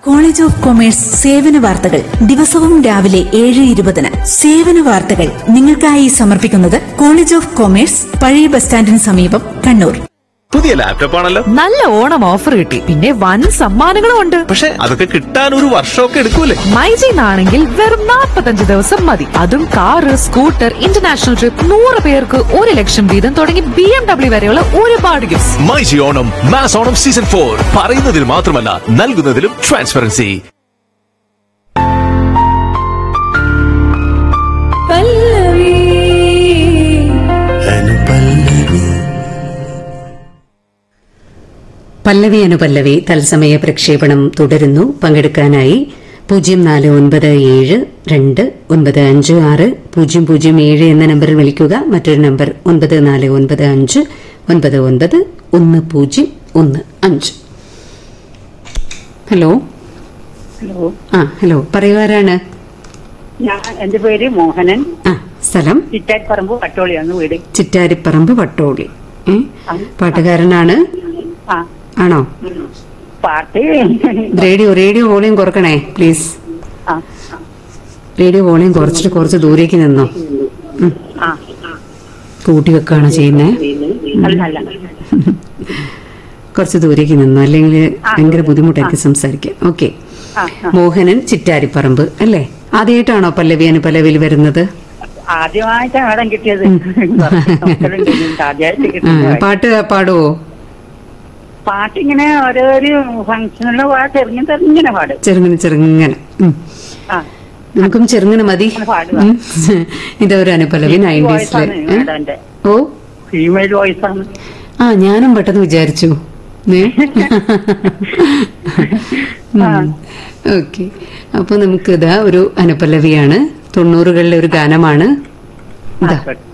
College of commerce സേവന വാർത്തകൾ ദിവസവും രാവിലെ ഏഴ് ഇരുപതിന് സേവന വാർത്തകൾ നിങ്ങൾക്കായി സമർപ്പിക്കുന്നത് കോളേജ് ഓഫ് കൊമേഴ്സ് പഴയ ബസ് സ്റ്റാൻഡിന് സമീപം കണ്ണൂർ പുതിയ ലാപ്ടോപ്പ് ആണല്ലോ നല്ല ഓണം ഓഫർ കിട്ടി പിന്നെ വൻ സമ്മാനങ്ങളും ഉണ്ട് പക്ഷെ അതൊക്കെ കിട്ടാൻ ഒരു വർഷമൊക്കെ എടുക്കൂലേ മൈജിന്നാണെങ്കിൽ വെറും 45 ദിവസം മതി അതും കാറ് സ്കൂട്ടർ ഇന്റർനാഷണൽ ട്രിപ്പ് നൂറ് പേർക്ക് ഒരു ലക്ഷം വീതം തുടങ്ങി ബി എം ഡബ്ല്യു വരെയുള്ള ഒരുപാട് gifts myG Onam mass Onam season for പറയുന്നതിൽ മാത്രമല്ല നൽകുന്നതിലും ട്രാൻസ്പെറൻസി പല്ലവി അനുപല്ലവി തത്സമയ പ്രക്ഷേപണം തുടരുന്നു പങ്കെടുക്കാനായി പൂജ്യം നാല് ഒൻപത് ഏഴ് രണ്ട് ഒൻപത് അഞ്ച് ആറ് പൂജ്യം പൂജ്യം ഏഴ് എന്ന നമ്പറിൽ വിളിക്കുക മറ്റൊരു നമ്പർ ഒൻപത് നാല് ഒൻപത് അഞ്ച് ഒൻപത് ഒൻപത് ഒന്ന് പൂജ്യം ഒന്ന് അഞ്ച് ഹലോ ഹലോ ആ ഹലോ പറയുവാരാണ് ഞാൻ എന്റെ പേര് മോഹനൻ ആ സ്ഥലം ചിറ്റാരിപ്പറമ്പ് പട്ടോളിയാണ് വീട് ചിറ്റാരിപ്പറമ്പ് വട്ടോളി ഏ? പാട്ടുകാരനാണ് ആ ആണോ പാട്ട് റേഡിയോ റേഡിയോ വോളിയം കുറക്കണേ പ്ലീസ് ആ റേഡിയോ വോളിയം കുറച്ചിട്ട് കുറച്ച് ദൂരേക്ക് നിന്നോ ഉം. ആ കൂട്ടി വെക്കുകയാണോ ചെയ്യുന്നേ അല്ല അല്ല കുറച്ച് ദൂരേക്ക് നിന്നോ അല്ലെങ്കിൽ ഭയങ്കര ബുദ്ധിമുട്ടായിരിക്കും സംസാരിക്കാൻ ഓക്കെ ആ ആ. മോഹനൻ ചിറ്റാരിപ്പറമ്പ് അല്ലേ ആദ്യമായിട്ടാണോ പല്ലവി അനുപല്ലവിയിൽ വരുന്നത് ആദ്യമായിട്ടാണ് ഇടം കിട്ടിയത് ആദ്യമായിട്ട് ആ, കിട്ടുന്നത് പാട്ട് പാടുവോ പാട്ടിങ്ങനെ ഓരോരു ഫംഗ്ഷനിലെ പാട്ട് ചെറുങ്ങനെ ചെറുങ്ങനെ പാടും ചെറുങ്ങനെ ചെറുങ്ങനെ ഉം. ആ നമുക്കും ചെറുങ്ങനെ മതി അങ്ങനെ പാടുക. ഉം. ഇതൊരു അനുപല്ലവി വോയിസ് നയൻറ്റീസിലെ ആണ് മേഡം എന്റെ ഓ ഫീമെയിൽ വോയിസ് ആണ് ആ ഞാനും പെട്ടെന്ന് വിചാരിച്ചു ഓക്കെ അപ്പൊ നമുക്ക് ഇതാ ഒരു അനുപല്ലവിയാണ് തൊണ്ണൂറുകളിലെ ഒരു ഗാനമാണ് ഇതാ ആയിക്കോട്ടെ.